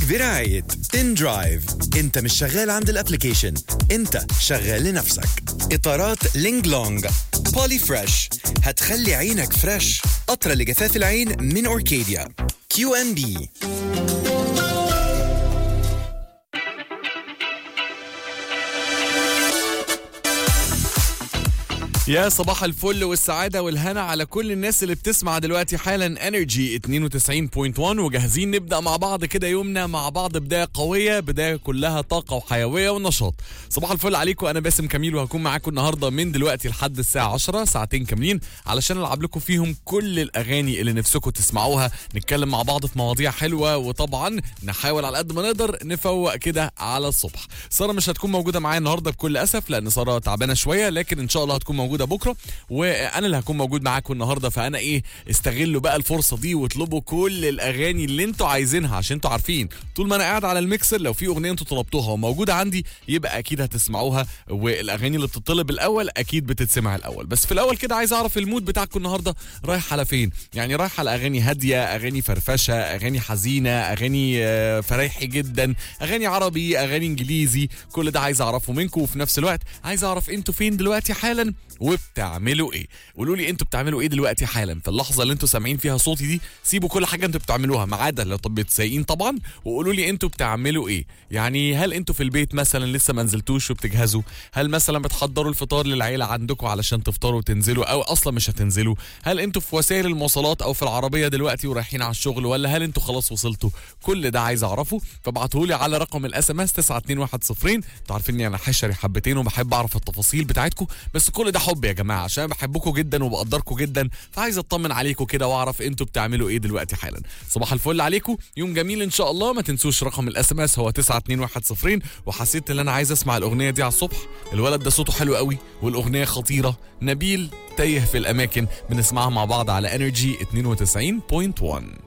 برعاية ان درايف انت مش شغال عند الابليكيشن انت شغال لنفسك اطارات لينج لونج بولي فريش هتخلي عينك فريش قطرة لجفاف العين من اوركيديا كيو ان بي يا صباح الفل والسعادة والهنا على كل الناس اللي بتسمع دلوقتي حالا انرجي 92.1 وجاهزين نبدأ مع بعض كده يومنا مع بعض بداية قوية بداية كلها طاقة وحيوية ونشاط صباح الفل عليكم أنا باسم كميل وهكون معاكم النهاردة من دلوقتي لحد الساعة 10 ساعتين كاملين علشان ألعب لكم فيهم كل الأغاني اللي نفسكم تسمعوها نتكلم مع بعض في مواضيع حلوة وطبعا نحاول على قد ما نقدر نفوق كده على الصبح سارة مش هتكون موجودة معايا النهاردة بكل أسف لأن سارة تعبانة شوية لكن إن شاء الله هتكون موجودة بكرة وأنا اللي هكون موجود معاكم النهاردة فأنا إيه استغلوا بقى الفرصة دي واطلبوا كل الأغاني اللي أنتوا عايزينها عشان أنتوا عارفين طول ما أنا قاعد على الميكسر لو في أغنية أنتوا طلبتوها وموجودة عندي يبقى أكيد هتسمعوها والأغاني اللي بتطلب الأول أكيد بتتسمع الأول بس في الأول كده عايز أعرف المود بتاعكم النهاردة رايح على فين يعني رايح على أغاني هادية أغاني فرفشة أغاني حزينة أغاني آه، فريحي جدا أغاني عربي أغاني إنجليزي كل ده عايز أعرفه منكم وفي نفس الوقت عايز أعرف أنتوا فين دلوقتي حالا وبتعملوا ايه قولوا لي انتوا بتعملوا ايه دلوقتي حالا في اللحظه اللي انتوا سامعين فيها صوتي دي سيبوا كل حاجه انتوا بتعملوها ما عدا لو طب سايقين طبعا وقولوا لي انتوا بتعملوا ايه يعني هل انتوا في البيت مثلا لسه ما نزلتوش وبتجهزوا هل مثلا بتحضروا الفطار للعيله عندكم علشان تفطروا وتنزلوا او اصلا مش هتنزلوا هل انتوا في وسائل المواصلات او في العربيه دلوقتي ورايحين على الشغل ولا هل انتوا خلاص وصلتوا كل ده عايز اعرفه فابعتوا لي على رقم الاس ام اس 92110 انتوا عارفين اني انا حشري حبتين وبحب اعرف التفاصيل بتاعتكم بس كل ده حب يا جماعه عشان أنا بحبكم جدا وبقدركم جدا فعايز اطمن عليكم كده واعرف انتوا بتعملوا ايه دلوقتي حالا صباح الفل عليكم يوم جميل ان شاء الله ما تنسوش رقم الاس ام اس هو 92110 وحسيت ان انا عايز اسمع الاغنيه دي على الصبح الولد ده صوته حلو قوي والاغنيه خطيره نبيل تايه في الاماكن بنسمعها مع بعض على انرجي 92.1